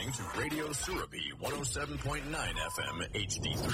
listening to Radio Surabi 107.9 FM HD3.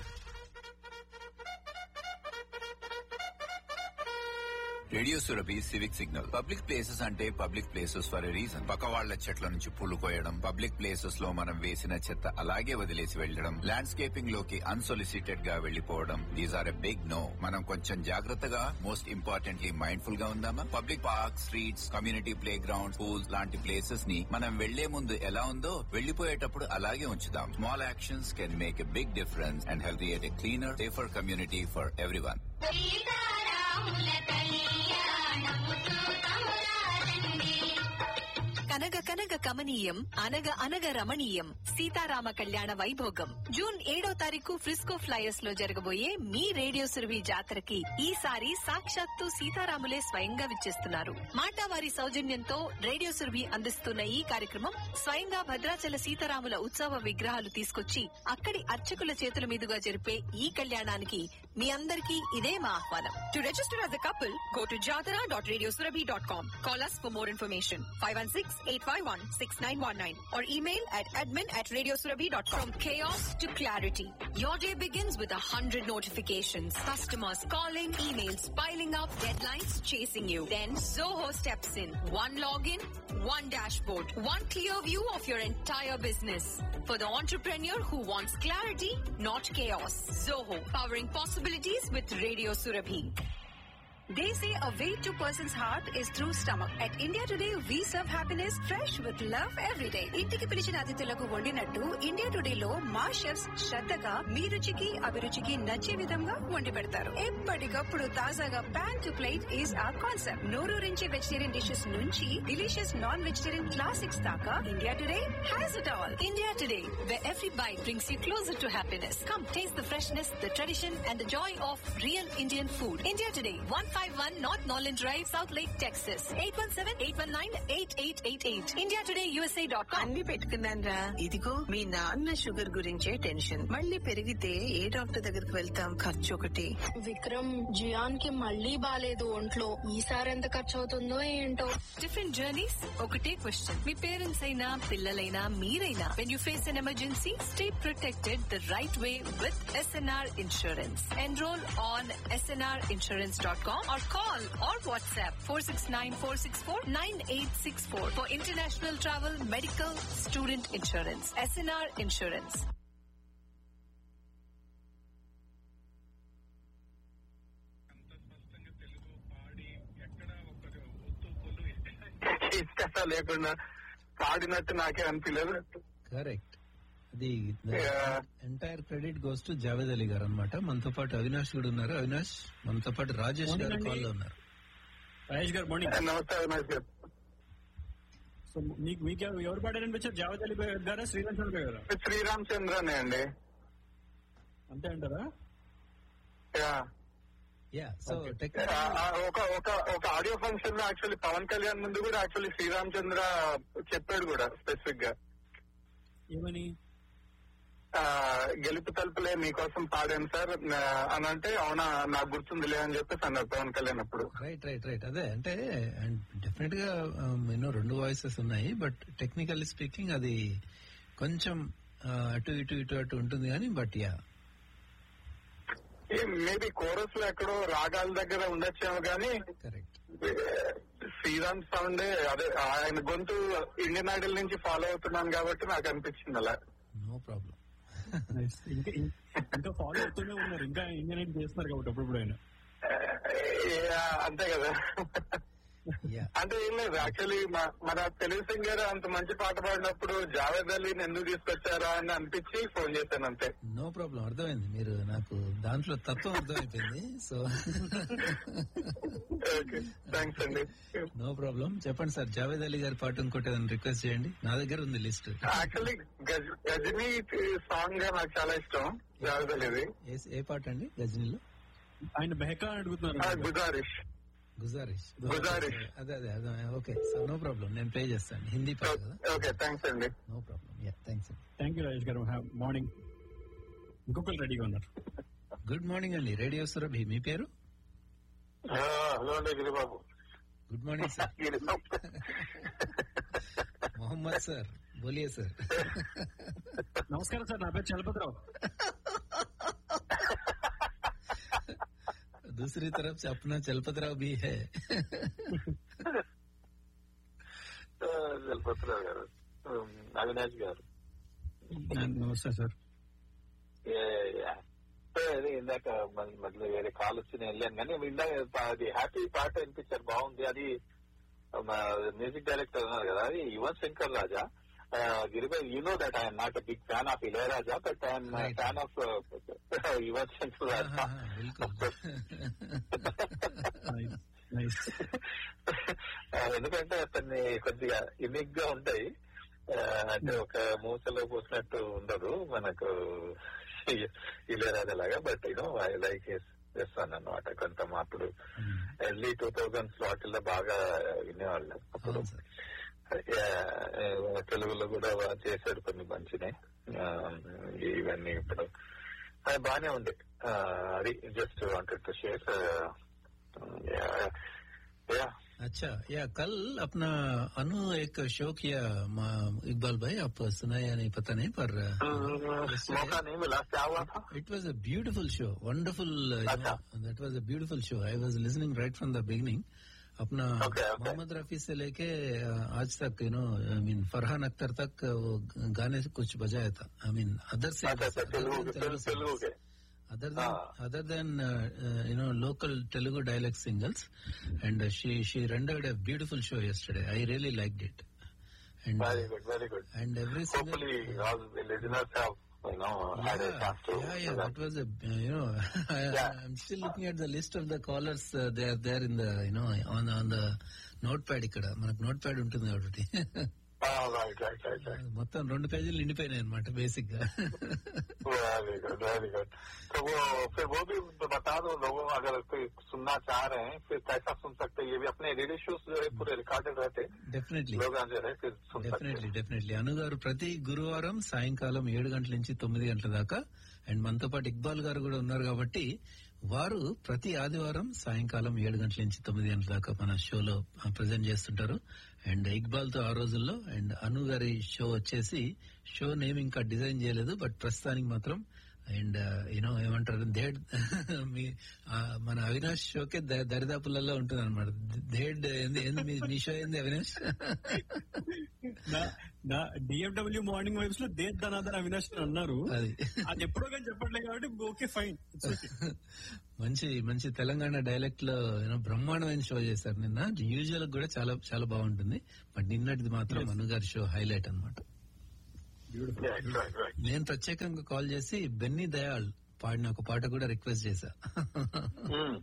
Radio Surabhi civic signal public places అంటే public places for a reason పక్క వాళ్ల చెట్ల నుంచి పూలు కోయడం పబ్లిక్ ప్లేసెస్ లో మనం వేసిన చెత్త అలాగే వదిలేసి వెళ్లడం ల్యాండ్స్కేపింగ్ లోకి అన్సొలిసిటెడ్ గా వెళ్లిపోవడం these are a big no మనం కొంచెం జాగ్రత్తగా మోస్ట్ ఇంపార్టెంట్లీ మైండ్ఫుల్ గా ఉందామా public park streets community playground schools లాంటి ప్లేసెస్ ని మనం వెళ్లే ముందు ఎలా ఉందో వెళ్లిపోయేటప్పుడు అలాగే ఉంచుదాం small actions can make a big difference and healthy at a cleaner safer community for everyone కనగ కనగ కమనీయం అనగ అనగ రమణీయం సీతారామ కళ్యాణ వైభోగం జూన్ ఏడో తారీఖు ఫ్రిస్కో ఫ్లైయర్స్ లో జరగబోయే మీ రేడియో సురభి జాతరకి ఈసారి సాక్షాత్తు సీతారాములే స్వయంగా విచ్చేస్తున్నారు మాటావారి సౌజన్యంతో రేడియో సురభి అందిస్తున్న ఈ కార్యక్రమం స్వయంగా భద్రాచల సీతారాముల ఉత్సవ విగ్రహాలు తీసుకొచ్చి అక్కడి అర్చకుల చేతుల మీదుగా జరిపే ఈ కళ్యాణానికి మీ అందరికీ ఇదే మా ఆహ్వానం to register as a couple go to jatara.radiosurabhi.com call us for more information 516-851-6919 or email at admin at radiosurabhi.com from chaos to clarity your day begins with a hundred notifications customers calling emails piling up deadlines chasing you then zoho steps in one login one dashboard one clear view of your entire business for the entrepreneur who wants clarity not chaos zoho powering possibilities with radio surabhi They say a way to person's heart is through stomach. At India Today, we serve happiness fresh with love every day. ఇంటికి పిలిచిన అతిథులకు వండినట్టు India today లో మా chefs శ్రద్ధగా మీ రుచికి అభిరుచికి నచ్చే విధంగా వండి పెడతారు ఎప్పటికప్పుడు తాజాగా pan to plate is a concept నోరూరించి వెజిటేరియన్ డిషెస్ నుంచి డిలీషియస్ నాన్ వెజిటేరియన్ క్లాసిక్స్ దాకా India Today has it all India Today where every bite brings you closer to happiness. Come taste the freshness, the tradition, and the joy of real Indian food. India Today, 151 North Norland Drive, South Lake, Texas. 817-819-8888. IndiaTodayUSA.com. అన్ని పెట్టుకున్నానరా ఇదిగో మీ నాన్న sugar గురించే tension మళ్ళీ పెరిగితే ఏ doctor దగ్గరికి వెళ్తాం ఖర్చు ఒకటి విక్రమ్ జియాన్ కి మళ్ళీ బాలేదు ఒంట్లో ఈసారి ఎంత ఖర్చు అవుతుందో ఏంటో Different journeys, ఒకటే question. మీ పేరెంట్స్ అయినా పిల్లలైనా మీరైనా when you face an emergency, stay protected the right way with SNR Insurance. Enroll on snrinsurance.com or call or WhatsApp 469-464-9864 for international travel, medical, student insurance. SNR Insurance. ఇష్టత లేకుండా పాడినట్టు నాకే అనిపించలేదు correct అది Yeah. Entire credit goes to Javed Ali గారు అనమాట మనతో పాటు అవినాష్ కూడా ఉన్నారు అవినాష్ మనతో పాటు రాజేష్ గారు అవునండి. కాల్ లో ఉన్నారు రాజేష్ గారు మార్నింగ్ నమస్తే అవినాష్ గారు సో మీకు మీకు ఎవరు- ఎవరు పాడారనిపించారు జావద్ అలీ గారా శ్రీరామ్ చంద్ర గారా శ్రీరామ్ చంద్రనే అండి అంతే అంటారా యా. Yeah so Okay. ఆ, టెక్నికల్ ఆ, ఒక ఒక ఒక ఆడియో ఫంక్షన్ లో యాక్చువల్లీ పవన్ కళ్యాణ్ ముందు కూడా యాక్చువల్లీ శ్రీరామ్ చంద్ర చెప్పాడు కూడా స్పెసిఫిక్ గా ఏమని ఆ, గెలుపు తలుపులే మీకోసం పాడాను సార్ ఆ, అని అంటే అవునా నాకు గుర్తుందిలే అని చెప్పేసి అన్నారు పవన్ కళ్యాణ్ అప్పుడు రైట్ రైట్ రైట్ అదే అంటే డెఫినెట్ గా ఎన్నో రెండు వాయిసెస్ ఉన్నాయి బట్ టెక్నికల్లీ స్పీకింగ్ అది కొంచెం ఆ, అటు ఇటు ఇటు అటు ఉంటుంది కానీ బట్ యా మేబీ కోరస్ లో ఎక్కడో రాగాల దగ్గర ఉండొచ్చేమో కానీ కరెక్ట్ శ్రీరామ్ సౌండ్ అదే ఆయన గొంతు ఇండియన్ ఐడల్ నుంచి ఫాలో అవుతున్నాను కాబట్టి నాకు అనిపించింది అలా నో ప్రాబ్లం Nice. ఇంకా ఇంకా ఫాలో అవుతూనే ఉన్నారు ఇంకా ఇంజనీర్ చేస్తున్నారు కాబట్టి అప్పుడు ఆయన యా, అంతే కదా యా అంటే ఏం లేదు యాక్చువల్లీ మన తెలుగు సింగర్ అంత మంచి పాట పాడినప్పుడు జావేద్ అలీని ఎందుకు తీసుకొచ్చారా అని అనిపించి ఫోన్ చేశాను అంతే నో ప్రాబ్లం అర్థమైంది మీరు నాకు దాంట్లో తత్వం అర్థమైపోయింది సో ఓకే థ్యాంక్స్ అండి నో ప్రాబ్లం చెప్పండి సార్ జావేద్ అలీ గారి పాట ఇంకోటి ఏదైనా రిక్వెస్ట్ చేయండి నా దగ్గర ఉంది లిస్ట్ యాక్చువల్లీ గజ- గజనీ సాంగ్ నాకు చాలా ఇష్టం జావేద్ అలీది ఏ- ఏ పాట అండి గజనీలో ఆయన బెహకా అని ఆ, అడుగుతున్నారు గుజారిష్ గుజారిష్ గుజారిష్. అదే అదే అదే ఓకే సార్ నో ప్రాబ్లం నేను ప్లే చేస్తాను హిందీ పాట కదా ఓకే థ్యాంక్స్ అండి నో ప్రాబ్లం యా థ్యాంక్స్ అండి థ్యాంక్ యూ రాజేష్ గారు మార్నింగ్ ఇంకొకరు రెడీగా ఉన్నారు గుడ్ మార్నింగ్ అండి రేడియో సురభి మీ పేరు హలో అండి Giribabu good morning sir Mohammed sir बोलिए सर నమస్కారం సార్ నా పేరు చలపతిరావు दूसरी तरफ से अपना चलपत राव भी है జలపతిరావు గారు ఉమ్, అవినాష్ గారు నమస్తే సార్ Yeah, yeah. సో అదే ఇందాక మళ్ళీ మధ్యలో వేరే కాల్ వచ్చి నేను వెళ్ళాను కానీ ఇందాక అది హ్యాపీ పాట అనిపించారు బాగుంది అది మ్యూజిక్ డైరెక్టర్ ఉన్నారు కదా అది యువన్ శంకర్ రాజా గిరిబాయ్ you know that I'm not a big fan of Ilaiyaraaja but I'm Right. Fan of Yuvan Shankar हाँ, రాజా हाँ, हाँ, बिल्कुल నైస్ ఎందుకంటే అతన్ని కొద్దిగా యునిక్ గా ఉంటాయి ఆ, అంటే ఒక మూసలో పోసినట్టు ఉండదు మనకు ఇళయరాజా లాగా బట్ యూనో ఐ లైక్ చేస్తాను అన్నమాట కొంత అప్పుడు ఎర్లీ టూ థౌజండ్స్ వాటిల్లో బాగా వినేవాళ్ళు అప్పుడు అవును సార్ ఆ, తెలుగులో కూడా చేశాడు కొన్ని మంచినే ఆ, ఇవన్నీ ఇప్పుడు అది బానే ఉంది ఆ, అది just wanted to share yeah अच्छा या कल अपना अनु एक शो किया मा- इकबाल भाई आप सुना या नहीं पता नहीं पर मौका नहीं मिला क्या हुआ था It was a beautiful show, wonderful. Uh, you अच्छा. know, that was a beautiful show. I was listening right from the beginning. अपना Okay, okay. मोहम्मद रफी से लेके uh, आज तक you know I mean Farhan Akhtar तक uh, वो गाने से कुछ बजाया था आई मीन अदर से अच्छा अच्छा तेलुगु के तेलुगु तेलुगु के other than Ah. other than uh, uh, you know local Telugu dialect singles, and uh, she she rendered a beautiful show yesterday. I really liked it, and uh, very good very good and every single hopefully all the listeners have you know had a chance to yeah, yeah, that was a uh, you know I, Yeah. I'm still looking at the list of the callers. Uh, they are there in the you know on on the notepad ఇక్కడ మనకు note pad ఉంటుంది ఒకటి oh, right right right right మొత్తం రెండు పేజీలు నిండిపోయినాయి అనమాట basic గా very good very good तो वो फिर वो भी तो बता दो लोगों को अगर कोई सुनना चाह रहे हैं फिर कैसा सुन सकते हैं ये भी अपने रेडियो शोज जो है पूरे रिकॉर्डेड रहते हैं డెఫినెట్లీ लोग जो है फिर सुन सकते డెఫినెట్లీ हैं డెఫినెట్లీ అనుగారు ప్రతి గురువారం సాయంకాలం ఏడు గంటల నుంచి తొమ్మిది గంటల దాకా అండ్ మనతో పాటు ఇక్బాల్ గారు కూడా ఉన్నారు కాబట్టి వారు ప్రతి ఆదివారం సాయంకాలం ఏడు గంటల నుంచి తొమ్మిది గంటల దాకా మన షోలో ప్రజెంట్ చేస్తుంటారు అండ్ ఇక్బాల్ తో ఆ రోజుల్లో అండ్ అను గారి షో వచ్చేసి షో నేమ్ ఇంకా డిజైన్ చేయలేదు బట్ ప్రస్తుతానికి మాత్రం అండ్ యూనో ఏమంటారు ధేడ్ మీ ఆ, మన అవినాష్ షోకే ద- దరిదాపులలో ఉంటుంది అనమాట ధేడ్ ఏంది ఏంది మీ- మీ షో ఏంది అవినాష్ నా డిఎఫ్డబ్ల్యూ మార్నింగ్ వైబ్స్ లో దేద్ ధనాధర్ అవినాష్ అని అన్నారు అది అది ఎప్పుడో కానీ చెప్పట్లేదు కాబట్టి ఓకే ఫైన్ మంచి మంచి తెలంగాణ డైలెక్ట్ లో యూనో బ్రహ్మాండమైన షో చేశారు నిన్న యూజువల్ కూడా చాలా చాలా బాగుంటుంది బట్ నిన్నటిది మాత్రం మను గారి షో హైలైట్ అన్నమాట Yeah, right, right. నేను ప్రత్యేకంగా కాల్ చేసి బెన్నీ దయాళ్ పాడిన ఒక పాట కూడా రిక్వెస్ట్ చేశా Hmm.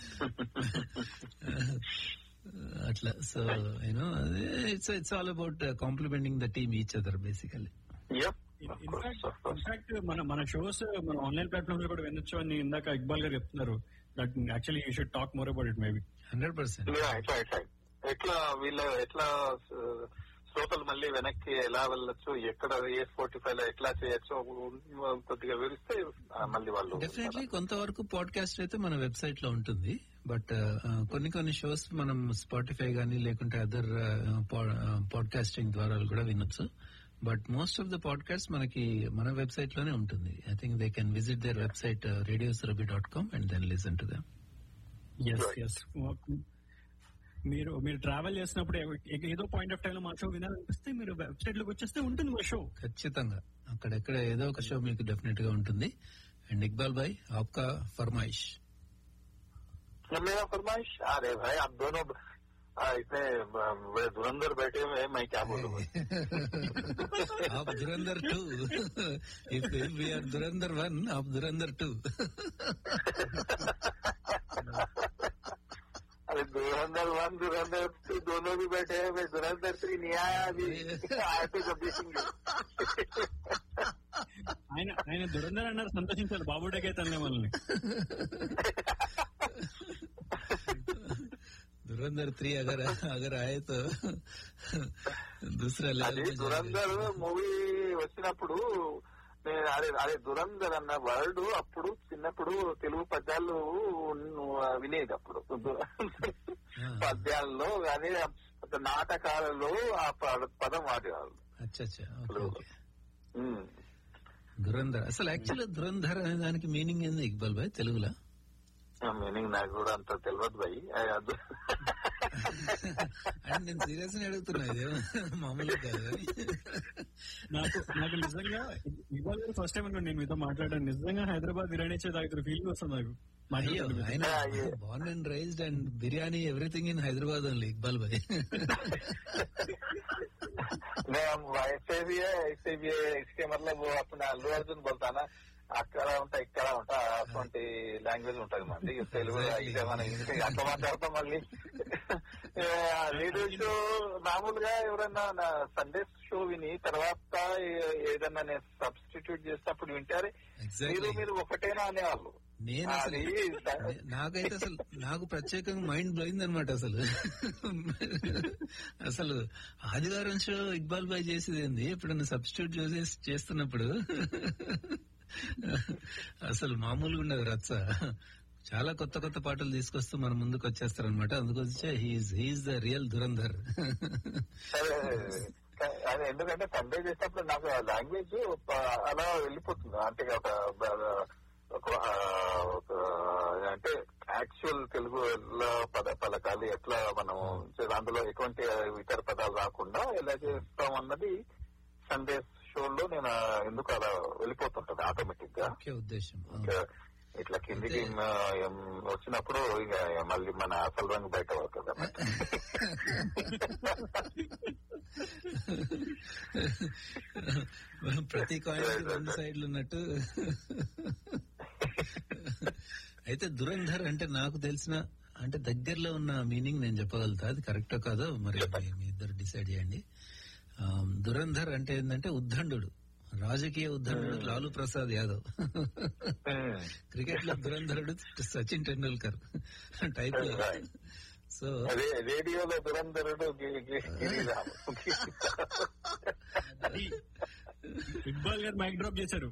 అట్లా so you know it's it's all about complementing the team each other basically Yep. Of course, in fact of course. In fact మన మన షోస్ మన ఆన్లైన్ ప్లాట్ఫామ్ లో కూడా వినొచ్చు అని ఇందాక ఇక్బాల్ గారు చెప్తున్నారు that actually you should talk more about it maybe hundred percent right right right ఎట్లా వీళ్ళ ఎట్లా uh, శ్రోతలు మళ్ళీ వెనక్కి ఎలా వెళ్ళొచ్చు ఎక్కడ ఏ స్పోర్టిఫై లో ఎట్లా చేయొచ్చు కొద్దిగా వివరిస్తే ఆ, మళ్ళీ వాళ్ళు డెఫినెట్లీ కొంతవరకు పాడ్కాస్ట్ అయితే మన వెబ్సైట్ లో ఉంటుంది బట్ కొన్ని కొన్ని షోస్ మనం స్పాటిఫై గానీ లేకుంటే అదర్ పాడ్కాస్టింగ్ ద్వారా కూడా వినొచ్చు but most of the podcast మనకి మన వెబ్సైట్ లోనే ఉంటుంది I think they can visit their website radios dot com and then listen to them yes Right. Yes మీరు మీరు ట్రావెల్ చేసినప్పుడు ఏ- ఏదో పాయింట్ ఆఫ్ టైం లో మా షో వినాలనిపిస్తే మీరు వెబ్సైట్ లోకి వచ్చేస్తే ఉంటుంది మా షో ఖచ్చితంగా అక్కడెక్కడ ఏదో ఒక షో మీకు డెఫినెట్ గా ఉంటుంది అండ్ ఇక్బాల్ భాయ్ ఆప్కా ఫర్మాయిష్ मेरा फरमाइश अरे भाई आप दोनों आ, इतने आ, बड़े धुरंधर बैठे हुए हैं मैं क्या बोलूँ आप Dhurandhar two if we are Dhurandhar one आप धुरंधर टू अरे धुरंधर वन धुरंधर टू दोनों भी बैठे हैं मैं धुरंधर थ्री नहीं आया अभी आया तो जब देखेंगे ఆయన ఆయన దురంధర్ అన్నారు సంతోషించాలి బాబుడకే తన్నే మనల్ని धुरंधर थ्री अगर अगर आए तो दूसरा लेवल అది में దురంధర్ जाएगा। మూవీ వచ్చినప్పుడు నేను అదే అదే దురంధర్ అన్న వర్డ్ అప్పుడు చిన్నప్పుడు తెలుగు పద్యాలు వినేది అప్పుడు పద్యాల్లో కానీ నాటకాలలో ఆ పద- పదం వాడేవాళ్ళు అచ్చా అచ్చా ఓకే ఓకే ఉమ్. దురంధర్ అసలు యాక్చువల్ దురంధర్ అనే దానికి మీనింగ్ ఏంది ఇక్బాల్ భాయ్ తెలుగులో ఆ మీనింగ్ నాకు కూడా అంత తెలియదు భయ్ అది అంటే నేను సీరియస్ గా అడుగుతున్నా ఇదేమో మామూలుగా కాదు కానీ. నాకు నాకు నిజంగా ఇవాళ ఫస్ట్ టైం నేను మీతో మాట్లాడాను నిజంగా హైదరాబాద్ బిర్యానీ ఇచ్చే తాగుతారు ఫీలింగ్ వస్తుంది నాకు అయ్యో మాట్లాడుతుంటే. ఆయన born and raised and biryani everything in Hyderabad only Iqbal భాయ్ मैं ऐसे भी है ऐसे भी है इसके मतलब वो अपना అల్లు అర్జున్ బోల్తానా అక్కడ ఉంటా ఇక్కడ ఉంటా అటువంటి లాంగ్వేజ్ ఉంటది మంది తెలుగు ఇదే మన ఇంగ్లీష్ అట్లా మాట్లాడతాం మళ్ళీ రేడియో షో మామూలుగా ఎవరన్నా నా సండే షో విని తర్వాత ఏ- ఏదన్నా నేను సబ్స్టిట్యూట్ చేసినప్పుడు వింటారే మీరు ఎగ్జాక్ట్లీ మీరు ఒకటేనా అనేవాళ్ళు నేను అసలు అది నాకైతే అసలు నాకు ప్రత్యేకంగా మైండ్ బ్లోయింగ్ అనమాట అసలు అసలు ఆదివారం షో ఇక్బాల్ బాయ్ చేసేది ఏంది ఎప్పుడన్నా సబ్స్టిట్యూట్ చేసి చేస్తున్నప్పుడు అసలు మామూలుగా ఉండదు రచ్చ చాలా కొత్త కొత్త పాటలు తీసుకొస్తూ మన ముందుకు వచ్చేస్తారు అనమాట అందుకొచ్చే he's he's the real Dhurandhar సరే అది ఎందుకంటే సండే చేసినప్పుడు నాకు లాంగ్వేజ్ అలా వెళ్ళిపోతుంది అంటే ఒక ఒక ఆ, ఒక అంటే యాక్చువల్ తెలుగులో పద పలకాలు ఎట్లా మనం చే- అందులో ఎటువంటి ఇతర పదాలు రాకుండా ఎలా చేస్తాం అన్నది సండే షోలో నేను ఎందుకు అలా వెళ్ళిపోతుంటది ఆటోమేటిక్ గా ముఖ్య ఉద్దేశం ఇంకా ఇట్లా కిందికి ఆ, ఏం వచ్చినప్పుడు ఇక మళ్ళీ మన అసలు రంగు బయట పడుతుంది అన్నమాట. ప్రతి కాయిన్ రెండు సైడ్లు ఉన్నట్టు అయితే దురంధర్ అంటే నాకు తెలిసిన అంటే దగ్గరలో ఉన్న మీనింగ్ నేను చెప్పగలుగుతా అది కరెక్టో కాదో మరి మీ- మీ ఇద్దరు డిసైడ్ చేయండి ఆ, దురంధర్ అంటే ఏంటంటే ఉద్దండు రాజకీయ ఉద్దండు లాలూ ప్రసాద్ యాదవ్ ఉమ్. క్రికెట్ లో దురంధరుడు సచిన్ టెండూల్కర్ టైప్ లో Right. సో అదే రేడియోలో దురంధరుడు గి- గి- గిరిరాము. అది ఇక్బాల్ గారు మైక్ డ్రాప్ చేశారు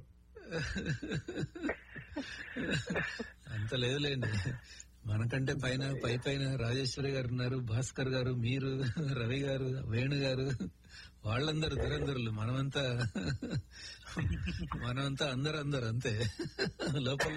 అంత లేదులేండి మనకంటే పైన పై పైన రాజేశ్వరి గారు ఉన్నారు భాస్కర్ గారు మీరు రవి గారు వేణు గారు వాళ్ళందరూ దురందరులు మనమంతా మనమంతా అందరు అందరు అంతే లోపల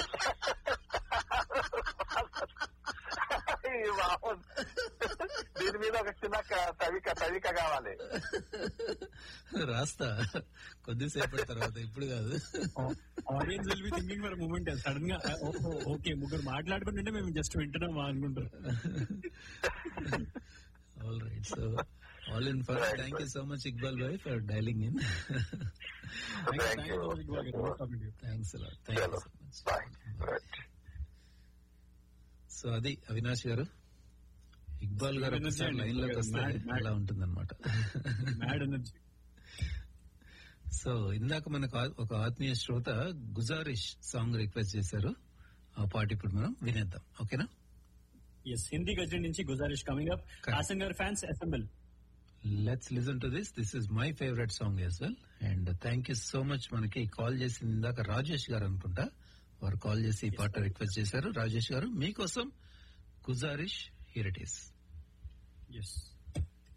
ఈ బాగుంది. దీని మీద ఒక చిన్న క- తవిక తవిక కావాలి రాస్తా కొద్దిసేపటి తర్వాత ఇప్పుడు కాదు audience will be thinking for moment sudden గా ఓహో ఓకే ముగ్గురు మాట్లాడుకుంటుంటే మేము జస్ట్ వింటున్నాం అనుకుంటారు all right so all in for thank you so much Iqbal భాయ్ for dialing in thank you thanks thank you so much bye right so అది అవినాష్ గారు ఇక్బాల్ గారు Energy ఒకసారి అండి. లైన్ లోకి వస్తే Mad, mad. అలా ఉంటుందన్నమాట మ్యాడ్ ఎనర్జీ సో ఇందాక మనకు ఆ- ఒక ఆత్మీయ శ్రోత గుజారిష్ సాంగ్ రిక్వెస్ట్ చేశారు ఆ పాట ఇప్పుడు మనం వినేద్దాం ఓకేనా ఎస్ హిందీ గజల్ నుంచి Guzarish coming up Correct. Hasan గారు fans assemble let's listen to this this is my favourite song as well and thank you so much మనకి కాల్ చేసింది ఇందాక రాజేష్ గారు అనుకుంటా వారు కాల్ చేసి ఈ పాట రిక్వెస్ట్ చేశారు రాజేష్ గారు మీకోసం Guzarish here it is yes